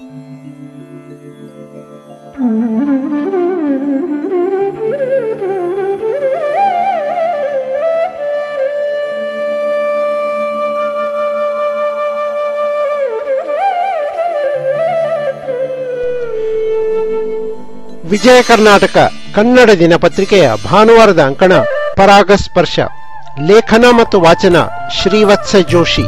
ವಿಜಯ ಕರ್ನಾಟಕ ಕನ್ನಡ ದಿನಪತ್ರಿಕೆಯ ಭಾನುವಾರದ ಅಂಕಣ ಪರಾಗಸ್ಪರ್ಶ ಲೇಖನ ಮತ್ತು ವಾಚನ ಶ್ರೀವತ್ಸ ಜೋಶಿ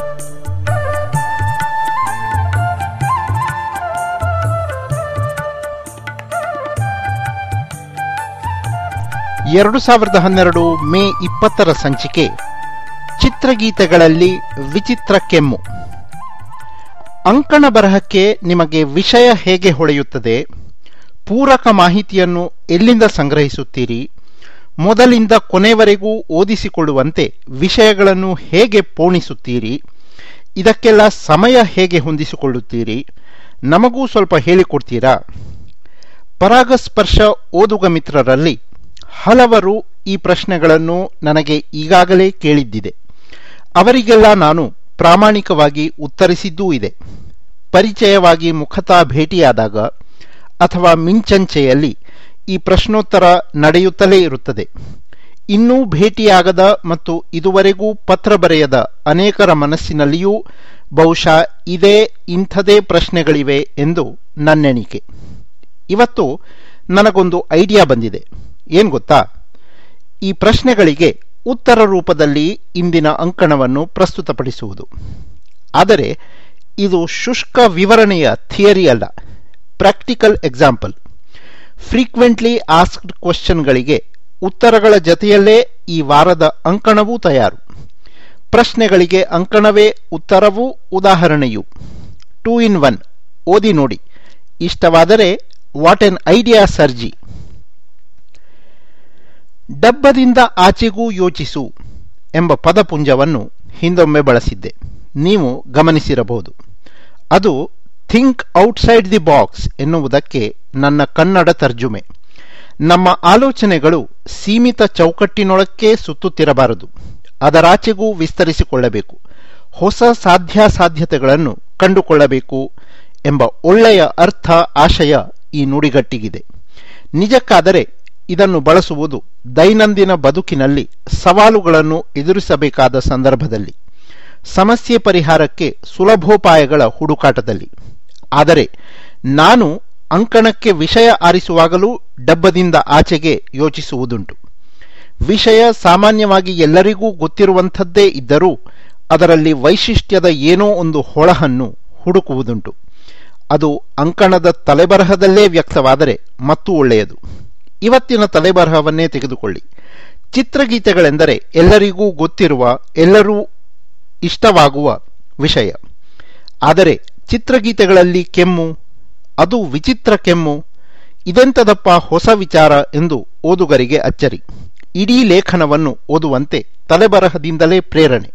ಎರಡು ಸಾವಿರದ ಹನ್ನೆರಡು ಮೇ ಇಪ್ಪತ್ತರ ಸಂಚಿಕೆ ಚಿತ್ರಗೀತೆಗಳಲ್ಲಿ ವಿಚಿತ್ರ ಕೆಮ್ಮು ಅಂಕಣ ಬರಹಕ್ಕೆ ನಿಮಗೆ ವಿಷಯ ಹೇಗೆ ಹೊಳೆಯುತ್ತದೆ ಪೂರಕ ಮಾಹಿತಿಯನ್ನು ಎಲ್ಲಿಂದ ಸಂಗ್ರಹಿಸುತ್ತೀರಿ ಮೊದಲಿಂದ ಕೊನೆವರೆಗೂ ಓದಿಸಿಕೊಳ್ಳುವಂತೆ ವಿಷಯಗಳನ್ನು ಹೇಗೆ ಪೋಣಿಸುತ್ತೀರಿ ಇದಕ್ಕೆಲ್ಲ ಸಮಯ ಹೇಗೆ ಹೊಂದಿಸಿಕೊಳ್ಳುತ್ತೀರಿ ನಮಗೂ ಸ್ವಲ್ಪ ಹೇಳಿಕೊಡ್ತೀರಾ ಪರಾಗಸ್ಪರ್ಶ ಓದುಗ ಮಿತ್ರರಲ್ಲಿ ಹಲವರು ಈ ಪ್ರಶ್ನೆಗಳನ್ನು ನನಗೆ ಈಗಾಗಲೇ ಕೇಳಿದ್ದಿದೆ ಅವರಿಗೆಲ್ಲ ನಾನು ಪ್ರಾಮಾಣಿಕವಾಗಿ ಉತ್ತರಿಸಿದ್ದೂ ಇದೆ ಪರಿಚಯವಾಗಿ ಮುಖತಃ ಭೇಟಿಯಾದಾಗ ಅಥವಾ ಮಿಂಚಂಚೆಯಲ್ಲಿ ಈ ಪ್ರಶ್ನೋತ್ತರ ನಡೆಯುತ್ತಲೇ ಇರುತ್ತದೆ ಇನ್ನೂ ಭೇಟಿಯಾಗದ ಮತ್ತು ಇದುವರೆಗೂ ಪತ್ರ ಬರೆಯದ ಅನೇಕರ ಮನಸ್ಸಿನಲ್ಲಿಯೂ ಬಹುಶಃ ಇದೇ ಇಂಥದೇ ಪ್ರಶ್ನೆಗಳಿವೆ ಎಂದು ನನ್ನೆಣಿಕೆ ಇವತ್ತು ನನಗೊಂದು ಐಡಿಯಾ ಬಂದಿದೆ ಏನ್ ಗೊತ್ತಾ ಈ ಪ್ರಶ್ನೆಗಳಿಗೆ ಉತ್ತರ ರೂಪದಲ್ಲಿ ಇಂದಿನ ಅಂಕಣವನ್ನು ಪ್ರಸ್ತುತಪಡಿಸುವುದು ಆದರೆ ಇದು ಶುಷ್ಕ ವಿವರಣೆಯ ಥಿಯರಿ ಅಲ್ಲ ಪ್ರಾಕ್ಟಿಕಲ್ ಎಕ್ಸಾಂಪಲ್ ಫ್ರೀಕ್ವೆಂಟ್ಲಿ ಆಸ್ಕ್ಡ್ ಕ್ವಶನ್ಗಳಿಗೆ ಉತ್ತರಗಳ ಜತೆಯಲ್ಲೇ ಈ ವಾರದ ಅಂಕಣವೂ ತಯಾರು ಪ್ರಶ್ನೆಗಳಿಗೆ ಅಂಕಣವೇ ಉತ್ತರವೂ ಉದಾಹರಣೆಯೂ ಟೂ ಇನ್ ಒನ್ ಓದಿ ನೋಡಿ ಇಷ್ಟವಾದರೆ ವಾಟ್ ಎನ್ ಐಡಿಯಾ ಸರ್ಜಿ ಡಬ್ಬದಿಂದ ಆಚೆಗೂ ಯೋಚಿಸು ಎಂಬ ಪದಪುಂಜವನ್ನು ಹಿಂದೊಮ್ಮೆ ಬಳಸಿದ್ದೆ ನೀವು ಗಮನಿಸಿರಬಹುದು ಅದು ಥಿಂಕ್ ಔಟ್ಸೈಡ್ ದಿ ಬಾಕ್ಸ್ ಎನ್ನುವುದಕ್ಕೆ ನನ್ನ ಕನ್ನಡ ತರ್ಜುಮೆ ನಮ್ಮ ಆಲೋಚನೆಗಳು ಸೀಮಿತ ಚೌಕಟ್ಟಿನೊಳಕ್ಕೆ ಸುತ್ತುತ್ತಿರಬಾರದು ಅದರಾಚೆಗೂ ವಿಸ್ತರಿಸಿಕೊಳ್ಳಬೇಕು ಹೊಸ ಸಾಧ್ಯಾಸಾಧ್ಯತೆಗಳನ್ನು ಕಂಡುಕೊಳ್ಳಬೇಕು ಎಂಬ ಒಳ್ಳೆಯ ಅರ್ಥ ಆಶಯ ಈ ನುಡಿಗಟ್ಟಿಗಿದೆ ನಿಜಕ್ಕಾದರೆ ಇದನ್ನು ಬಳಸುವುದು ದೈನಂದಿನ ಬದುಕಿನಲ್ಲಿ ಸವಾಲುಗಳನ್ನು ಎದುರಿಸಬೇಕಾದ ಸಂದರ್ಭದಲ್ಲಿ ಸಮಸ್ಯೆ ಪರಿಹಾರಕ್ಕೆ ಸುಲಭೋಪಾಯಗಳ ಹುಡುಕಾಟದಲ್ಲಿ ಆದರೆ ನಾನು ಅಂಕಣಕ್ಕೆ ವಿಷಯ ಆರಿಸುವಾಗಲೂ ಡಬ್ಬದಿಂದ ಆಚೆಗೆ ಯೋಚಿಸುವುದುಂಟು ವಿಷಯ ಸಾಮಾನ್ಯವಾಗಿ ಎಲ್ಲರಿಗೂ ಗೊತ್ತಿರುವಂಥದ್ದೇ ಇದ್ದರೂ ಅದರಲ್ಲಿ ವೈಶಿಷ್ಟ್ಯದ ಏನೋ ಒಂದು ಹೊಳಹನ್ನು ಹುಡುಕುವುದುಂಟು ಅದು ಅಂಕಣದ ತಲೆಬರಹದಲ್ಲೇ ವ್ಯಕ್ತವಾದರೆ ಮತ್ತೂ ಒಳ್ಳೆಯದು ಇವತ್ತಿನ ತಲೆಬರಹವನ್ನೇ ತೆಗೆದುಕೊಳ್ಳಿ ಚಿತ್ರಗೀತೆಗಳೆಂದರೆ ಎಲ್ಲರಿಗೂ ಗೊತ್ತಿರುವ ಎಲ್ಲರೂ ಇಷ್ಟವಾಗುವ ವಿಷಯ ಆದರೆ ಚಿತ್ರಗೀತೆಗಳಲ್ಲಿ ಕೆಮ್ಮು ಅದು ವಿಚಿತ್ರ ಕೆಮ್ಮು ಇದೆಂತದಪ್ಪ ಹೊಸ ವಿಚಾರ ಎಂದು ಓದುಗರಿಗೆ ಅಚ್ಚರಿ ಇಡೀ ಲೇಖನವನ್ನು ಓದುವಂತೆ ತಲೆಬರಹದಿಂದಲೇ ಪ್ರೇರಣೆ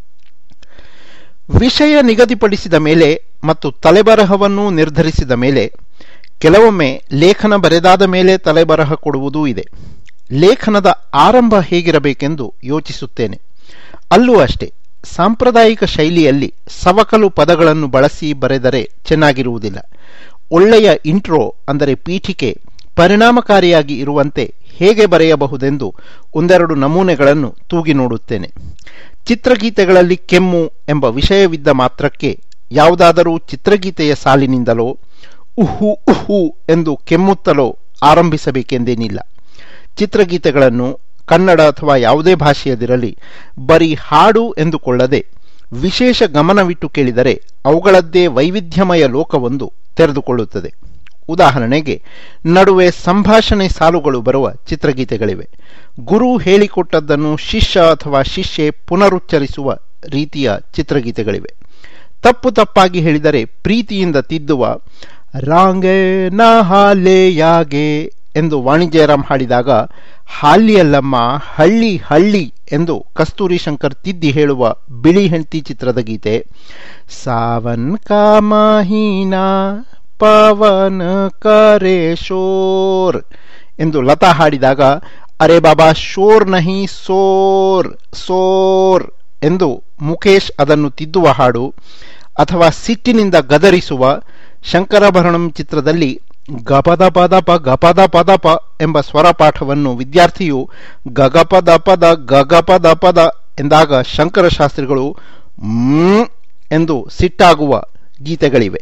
ವಿಷಯ ನಿಗದಿಪಡಿಸಿದ ಮೇಲೆ ಮತ್ತು ತಲೆಬರಹವನ್ನು ನಿರ್ಧರಿಸಿದ ಮೇಲೆ ಕೆಲವೊಮ್ಮೆ ಲೇಖನ ಬರೆದಾದ ಮೇಲೆ ತಲೆಬರಹ ಕೊಡುವುದೂ ಇದೆ ಲೇಖನದ ಆರಂಭ ಹೇಗಿರಬೇಕೆಂದು ಯೋಚಿಸುತ್ತೇನೆ ಅಲ್ಲೂ ಅಷ್ಟೇ ಸಾಂಪ್ರದಾಯಿಕ ಶೈಲಿಯಲ್ಲಿ ಸವಕಲು ಪದಗಳನ್ನು ಬಳಸಿ ಬರೆದರೆ ಚೆನ್ನಾಗಿರುವುದಿಲ್ಲ ಒಳ್ಳೆಯ ಇಂಟ್ರೋ ಅಂದರೆ ಪೀಠಿಕೆ ಪರಿಣಾಮಕಾರಿಯಾಗಿ ಇರುವಂತೆ ಹೇಗೆ ಬರೆಯಬಹುದೆಂದು ಒಂದೆರಡು ನಮೂನೆಗಳನ್ನು ತೂಗಿ ನೋಡುತ್ತೇನೆ ಚಿತ್ರಗೀತೆಗಳಲ್ಲಿ ಕೆಮ್ಮು ಎಂಬ ವಿಷಯವಿದ್ದ ಮಾತ್ರಕ್ಕೆ ಯಾವುದಾದರೂ ಚಿತ್ರಗೀತೆಯ ಸಾಲಿನಿಂದಲೋ ಉಹು ಉಹು ಎಂದು ಕೆಮ್ಮುತ್ತಲೋ ಆರಂಭಿಸಬೇಕೆಂದೇನಿಲ್ಲ ಚಿತ್ರಗೀತೆಗಳನ್ನು ಕನ್ನಡ ಅಥವಾ ಯಾವುದೇ ಭಾಷೆಯದಿರಲಿ ಬರೀ ಹಾಡು ಎಂದುಕೊಳ್ಳದೆ ವಿಶೇಷ ಗಮನವಿಟ್ಟು ಕೇಳಿದರೆ ಅವುಗಳದ್ದೇ ವೈವಿಧ್ಯಮಯ ಲೋಕವೊಂದು ತೆರೆದುಕೊಳ್ಳುತ್ತದೆ ಉದಾಹರಣೆಗೆ ನಡುವೆ ಸಂಭಾಷಣೆ ಸಾಲುಗಳು ಬರುವ ಚಿತ್ರಗೀತೆಗಳಿವೆ ಗುರು ಹೇಳಿಕೊಟ್ಟದ್ದನ್ನು ಶಿಷ್ಯ ಅಥವಾ ಶಿಷ್ಯೆ ಪುನರುಚ್ಚರಿಸುವ ರೀತಿಯ ಚಿತ್ರಗೀತೆಗಳಿವೆ ತಪ್ಪು ತಪ್ಪಾಗಿ ಹೇಳಿದರೆ ಪ್ರೀತಿಯಿಂದ ತಿದ್ದುವ ರಾಂಗೆ ನಾ ಹಾಲೆ ಯಾಗೆ ಎಂದು ವಾಣಿಜ್ಯರಾಮ್ ಹಾಡಿದಾಗ ಹಾಲಿಯಲ್ಲಮ್ಮ ಹಳ್ಳಿ ಹಳ್ಳಿ ಎಂದು ಕಸ್ತೂರಿ ಶಂಕರ್ ತಿದ್ದಿ ಹೇಳುವ ಬಿಳಿ ಹೆಂಡತಿ ಚಿತ್ರದ ಗೀತೆ ಸಾವನ್ ಕಾ ಮಹೀನಾ ಪವನ್ ಕರೆ ಶೋರ್ ಎಂದು ಲತಾ ಹಾಡಿದಾಗ ಅರೆ ಬಾಬಾ ಶೋರ್ ನಹಿ ಸೋರ್ ಸೋರ್ ಎಂದು ಮುಖೇಶ್ ಅದನ್ನು ತಿದ್ದುವ ಹಾಡು ಅಥವಾ ಸಿಟ್ಟಿನಿಂದ ಗದರಿಸುವ ಶಂಕರಾಭರಣಂ ಚಿತ್ರದಲ್ಲಿ ಗಪದ ಪದಪ ಗಪದ ಪದಪ ಎಂಬ ಸ್ವರ ಪಾಠವನ್ನು ವಿದ್ಯಾರ್ಥಿಯು ಗಗಪದ ಪದ ಗಗಪದ ಪದ ಎಂದಾಗ ಶಂಕರ ಶಾಸ್ತ್ರಿಗಳು ಮ್ ಎಂದು ಸಿಟ್ಟಾಗುವ ಗೀತೆಗಳಿವೆ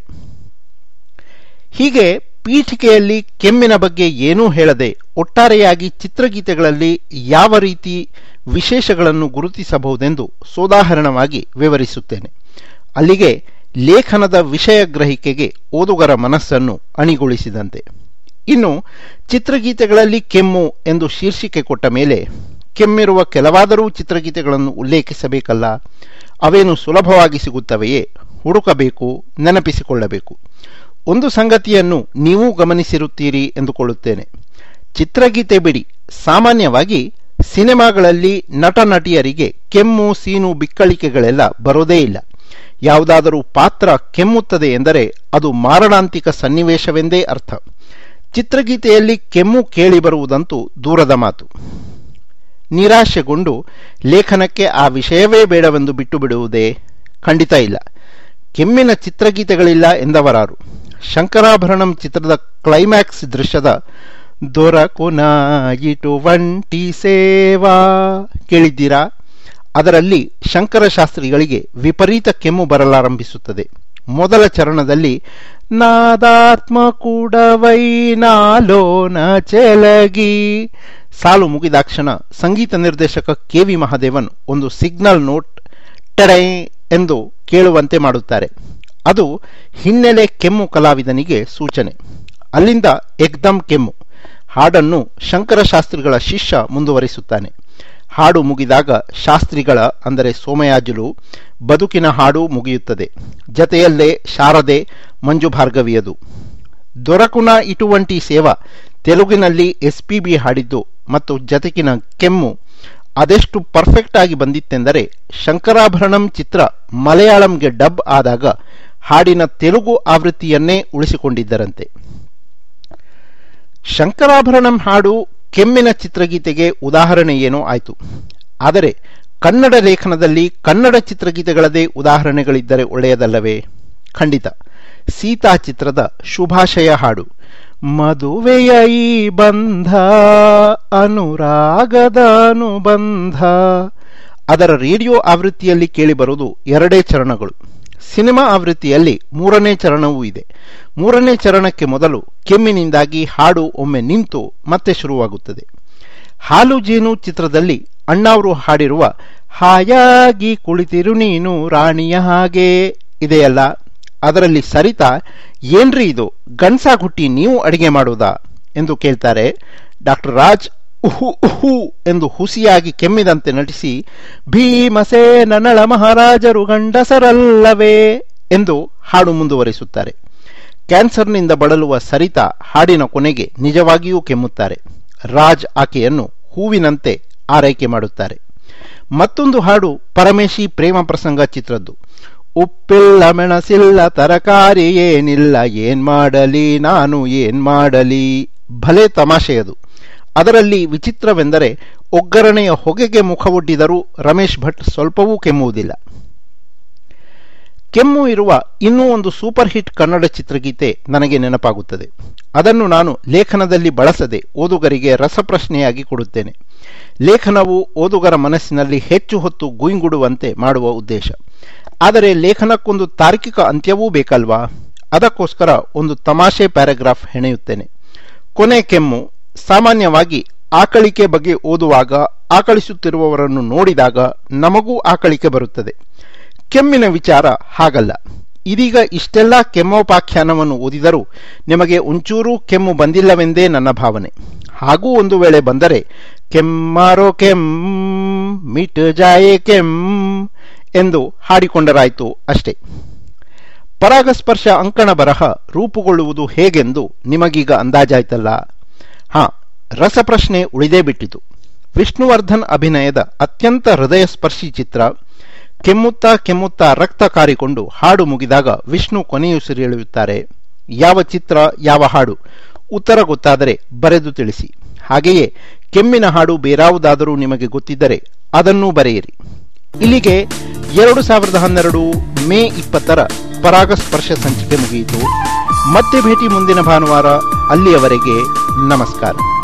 ಹೀಗೆ ಪೀಠಿಕೆಯಲ್ಲಿ ಕೆಮ್ಮಿನ ಬಗ್ಗೆ ಏನೂ ಹೇಳದೆ ಒಟ್ಟಾರೆಯಾಗಿ ಚಿತ್ರಗೀತೆಗಳಲ್ಲಿ ಯಾವ ರೀತಿ ವಿಶೇಷಗಳನ್ನು ಗುರುತಿಸಬಹುದೆಂದು ಸೋದಾಹರಣವಾಗಿ ವಿವರಿಸುತ್ತೇನೆ ಅಲ್ಲಿಗೆ ಲೇಖನದ ವಿಷಯ ಗ್ರಹಿಕೆಗೆ ಓದುಗರ ಮನಸ್ಸನ್ನು ಅಣಿಗೊಳಿಸಿದಂತೆ ಇನ್ನು ಚಿತ್ರಗೀತೆಗಳಲ್ಲಿ ಕೆಮ್ಮು ಎಂದು ಶೀರ್ಷಿಕೆ ಕೊಟ್ಟ ಮೇಲೆ ಕೆಮ್ಮಿರುವ ಕೆಲವಾದರೂ ಚಿತ್ರಗೀತೆಗಳನ್ನು ಉಲ್ಲೇಖಿಸಬೇಕಲ್ಲ ಅವೇನು ಸುಲಭವಾಗಿ ಸಿಗುತ್ತವೆಯೇ ಹುಡುಕಬೇಕು ನೆನಪಿಸಿಕೊಳ್ಳಬೇಕು ಒಂದು ಸಂಗತಿಯನ್ನು ನೀವೂ ಗಮನಿಸಿರುತ್ತೀರಿ ಎಂದುಕೊಳ್ಳುತ್ತೇನೆ ಚಿತ್ರಗೀತೆ ಬಿಡಿ ಸಾಮಾನ್ಯವಾಗಿ ಸಿನಿಮಾಗಳಲ್ಲಿ ನಟ ನಟಿಯರಿಗೆ ಕೆಮ್ಮು ಸೀನು ಬಿಕ್ಕಳಿಕೆಗಳೆಲ್ಲ ಬರೋದೇ ಇಲ್ಲ ಯಾವುದಾದರೂ ಪಾತ್ರ ಕೆಮ್ಮುತ್ತದೆ ಎಂದರೆ ಅದು ಮಾರಣಾಂತಿಕ ಸನ್ನಿವೇಶವೆಂದೇ ಅರ್ಥ ಚಿತ್ರಗೀತೆಯಲ್ಲಿ ಕೆಮ್ಮು ಕೇಳಿಬರುವುದಂತೂ ದೂರದ ಮಾತು ನಿರಾಶೆಗೊಂಡು ಲೇಖನಕ್ಕೆ ಆ ವಿಷಯವೇ ಬೇಡವೆಂದು ಬಿಟ್ಟು ಬಿಡುವುದೇ ಖಂಡಿತ ಇಲ್ಲ ಕೆಮ್ಮಿನ ಚಿತ್ರಗೀತೆಗಳಿಲ್ಲ ಎಂದವರಾರು ಶಂಕರಾಭರಣಂ ಚಿತ್ರದ ಕ್ಲೈಮ್ಯಾಕ್ಸ್ ದೃಶ್ಯದ ದೊರಕುನ ಇಟುವಂಟಿ ಸೇವಾ ಕೇಳಿದ್ದೀರಾ ಅದರಲ್ಲಿ ಶಂಕರ ಶಾಸ್ತ್ರಿಗಳಿಗೆ ವಿಪರೀತ ಕೆಮ್ಮು ಬರಲಾರಂಭಿಸುತ್ತದೆ ಮೊದಲ ಚರಣದಲ್ಲಿ ನಾದಾತ್ಮ ಕೂಡವೈ ನಾಲೋನ ಚೆಲಗಿ ಸಾಲು ಮುಗಿದಾಕ್ಷಣ ಸಂಗೀತ ನಿರ್ದೇಶಕ ಕೆ ವಿ ಮಹಾದೇವನ್ ಒಂದು ಸಿಗ್ನಲ್ ನೋಟ್ ಟಡೈ ಎಂದು ಕೇಳುವಂತೆ ಮಾಡುತ್ತಾರೆ ಅದು ಹಿನ್ನೆಲೆ ಕೆಮ್ಮು ಕಲಾವಿದನಿಗೆ ಸೂಚನೆ ಅಲ್ಲಿಂದ ಎಕ್ದಮ್ ಕೆಮ್ಮು ಹಾಡನ್ನು ಶಂಕರ ಶಾಸ್ತ್ರಿಗಳ ಶಿಷ್ಯ ಮುಂದುವರಿಸುತ್ತಾನೆ ಹಾಡು ಮುಗಿದಾಗ ಶಾಸ್ತ್ರಿಗಳ ಅಂದರೆ ಸೋಮಯಾಜುಲು ಬದುಕಿನ ಹಾಡು ಮುಗಿಯುತ್ತದೆ ಜತೆಯಲ್ಲೇ ಶಾರದೆ ಮಂಜು ಭಾರ್ಗವಿಯದು ದೊರಕುನ ಇಟುವಂಟಿ ಸೇವಾ ತೆಲುಗಿನಲ್ಲಿ ಎಸ್ಪಿಬಿ ಹಾಡಿದ್ದು ಮತ್ತು ಜತೆಗಿನ ಕೆಮ್ಮು ಅದೆಷ್ಟು ಪರ್ಫೆಕ್ಟ್ ಆಗಿ ಬಂದಿತ್ತೆಂದರೆ ಶಂಕರಾಭರಣಂ ಚಿತ್ರ ಮಲಯಾಳಂಗೆ ಡಬ್ ಆದಾಗ ಹಾಡಿನ ತೆಲುಗು ಆವೃತ್ತಿಯನ್ನೇ ಉಳಿಸಿಕೊಂಡಿದ್ದರಂತೆ ಶಂಕರಾಭರಣಂ ಹಾಡು ಕೆಮ್ಮಿನ ಚಿತ್ರಗೀತೆಗೆ ಉದಾಹರಣೆ ಏನೋ ಆಯಿತು ಆದರೆ ಕನ್ನಡ ಲೇಖನದಲ್ಲಿ ಕನ್ನಡ ಚಿತ್ರಗೀತೆಗಳದೇ ಉದಾಹರಣೆಗಳಿದ್ದರೆ ಒಳ್ಳೆಯದಲ್ಲವೇ ಖಂಡಿತ ಸೀತಾ ಚಿತ್ರದ ಶುಭಾಶಯ ಹಾಡು ಮದುವೆಯ ಈ ಬಂಧ ಅನುರಾಗದ ಅನುಬಂಧ ಅದರ ರೇಡಿಯೋ ಆವೃತ್ತಿಯಲ್ಲಿ ಕೇಳಿಬರುವುದು ಎರಡೇ ಚರಣಗಳು ಸಿನಿಮಾ ಆವೃತ್ತಿಯಲ್ಲಿ ಮೂರನೇ ಚರಣವೂ ಇದೆ ಮೂರನೇ ಚರಣಕ್ಕೆ ಮೊದಲು ಕೆಮ್ಮಿನಿಂದಾಗಿ ಹಾಡು ಒಮ್ಮೆ ನಿಂತು ಮತ್ತೆ ಶುರುವಾಗುತ್ತದೆ ಹಾಲು ಜೇನು ಚಿತ್ರದಲ್ಲಿ ಅಣ್ಣಾವರು ಹಾಡಿರುವ ಹಾಯಾಗಿ ಕುಳಿತಿರು ನೀನು ರಾಣಿಯ ಹಾಗೆ ಇದೆಯಲ್ಲ ಅದರಲ್ಲಿ ಸರಿತಾ ಏನ್ರಿ ಇದು ಗಂಡ್ಸಾಗ್ ಹುಟ್ಟಿ ನೀವು ಅಡಿಗೆ ಮಾಡುವುದಾ ಎಂದು ಕೇಳ್ತಾರೆ ಡಾಕ್ಟರ್ ರಾಜ್ ಉಹು ಉಹು ಎಂದು ಹುಸಿಯಾಗಿ ಕೆಮ್ಮಿದಂತೆ ನಟಿಸಿ ಭೀಮಸೇನ ನಳ ಮಹಾರಾಜರು ಗಂಡಸರಲ್ಲವೇ ಎಂದು ಹಾಡು ಮುಂದುವರಿಸುತ್ತಾರೆ ಕ್ಯಾನ್ಸರ್ನಿಂದ ಬಳಲುವ ಸರಿತಾ ಹಾಡಿನ ಕೊನೆಗೆ ನಿಜವಾಗಿಯೂ ಕೆಮ್ಮುತ್ತಾರೆ ರಾಜ್ ಆಕೆಯನ್ನು ಹೂವಿನಂತೆ ಆರೈಕೆ ಮಾಡುತ್ತಾರೆ ಮತ್ತೊಂದು ಹಾಡು ಪರಮೇಶಿ ಪ್ರೇಮ ಪ್ರಸಂಗ ಚಿತ್ರದ್ದು ಉಪ್ಪಿಲ್ಲ ಮೆಣಸಿಲ್ಲ ತರಕಾರಿ ಏನಿಲ್ಲ ಏನ್ ಮಾಡಲಿ ನಾನು ಏನ್ ಮಾಡಲಿ ಭಲೆ ತಮಾಷೆಯದು ಅದರಲ್ಲಿ ವಿಚಿತ್ರವೆಂದರೆ ಒಗ್ಗರಣೆಯ ಹೊಗೆಗೆ ಮುಖವೊಡ್ಡಿದರೂ ರಮೇಶ್ ಭಟ್ ಸ್ವಲ್ಪವೂ ಕೆಮ್ಮುವುದಿಲ್ಲ ಕೆಮ್ಮು ಇರುವ ಇನ್ನೂ ಒಂದು ಸೂಪರ್ ಹಿಟ್ ಕನ್ನಡ ಚಿತ್ರಗೀತೆ ನನಗೆ ನೆನಪಾಗುತ್ತದೆ ಅದನ್ನು ನಾನು ಲೇಖನದಲ್ಲಿ ಬಳಸದೆ ಓದುಗರಿಗೆ ರಸಪ್ರಶ್ನೆಯಾಗಿ ಕೊಡುತ್ತೇನೆ ಲೇಖನವು ಓದುಗರ ಮನಸ್ಸಿನಲ್ಲಿ ಹೆಚ್ಚು ಹೊತ್ತು ಗುಯಿಂಗುಡುವಂತೆ ಮಾಡುವ ಉದ್ದೇಶ ಆದರೆ ಲೇಖನಕ್ಕೊಂದು ತಾರ್ಕಿಕ ಅಂತ್ಯವೂ ಬೇಕಲ್ವಾ ಅದಕ್ಕೋಸ್ಕರ ಒಂದು ತಮಾಷೆ ಪ್ಯಾರಾಗ್ರಾಫ್ ಹೆಣೆಯುತ್ತೇನೆ ಕೊನೆ ಕೆಮ್ಮು ಸಾಮಾನ್ಯವಾಗಿ ಆಕಳಿಕೆ ಬಗ್ಗೆ ಓದುವಾಗ ಆಕಳಿಸುತ್ತಿರುವವರನ್ನು ನೋಡಿದಾಗ ನಮಗೂ ಆಕಳಿಕೆ ಬರುತ್ತದೆ ಕೆಮ್ಮಿನ ವಿಚಾರ ಹಾಗಲ್ಲ ಇದೀಗ ಇಷ್ಟೆಲ್ಲ ಕೆಮ್ಮೋಪಾಖ್ಯಾನವನ್ನು ಓದಿದರೂ ನಿಮಗೆ ಒಂಚೂರೂ ಕೆಮ್ಮು ಬಂದಿಲ್ಲವೆಂದೇ ನನ್ನ ಭಾವನೆ ಹಾಗೂ ಒಂದು ವೇಳೆ ಬಂದರೆ ಕೆಮ್ಮಾರೋ ಕೆಮ್ ಮಿಟ್ ಜಾಯೆ ಕೆಮ್ ಎಂದು ಹಾಡಿಕೊಂಡರಾಯಿತು ಅಷ್ಟೇ ಪರಾಗಸ್ಪರ್ಶ ಅಂಕಣ ಬರಹ ರೂಪುಗೊಳ್ಳುವುದು ಹೇಗೆಂದು ನಿಮಗೀಗ ಅಂದಾಜಾಯ್ತಲ್ಲ ಹಾ ರಸಪ್ರಶ್ನೆ ಉಳಿದೇ ಬಿಟ್ಟಿತು ವಿಷ್ಣುವರ್ಧನ್ ಅಭಿನಯದ ಅತ್ಯಂತ ಹೃದಯ ಸ್ಪರ್ಶಿ ಚಿತ್ರ ಕೆಮ್ಮುತ್ತಾ ಕೆಮ್ಮುತ್ತಾ ರಕ್ತ ಕಾರಿಕೊಂಡು ಹಾಡು ಮುಗಿದಾಗ ವಿಷ್ಣು ಕೊನೆಯುಸಿರೆಳೆಯುತ್ತಾರೆ ಯಾವ ಚಿತ್ರ ಯಾವ ಹಾಡು ಉತ್ತರ ಗೊತ್ತಾದರೆ ಬರೆದು ತಿಳಿಸಿ ಹಾಗೆಯೇ ಕೆಮ್ಮಿನ ಹಾಡು ಬೇರಾವುದಾದರೂ ನಿಮಗೆ ಗೊತ್ತಿದ್ದರೆ ಅದನ್ನೂ ಬರೆಯಿರಿ ಇಲ್ಲಿಗೆ ಎರಡು ಸಾವಿರದ ಹನ್ನೆರಡು ಮೇ ಇಪ್ಪತ್ತರ ಪರಾಗಸ್ಪರ್ಶ ಸಂಚಿಕೆ ಮುಗಿಯಿತು ಮತ್ತೆ ಭೇಟಿ ಮುಂದಿನ ಭಾನುವಾರ ಅಲ್ಲಿಯವರೆಗೆ ನಮಸ್ಕಾರ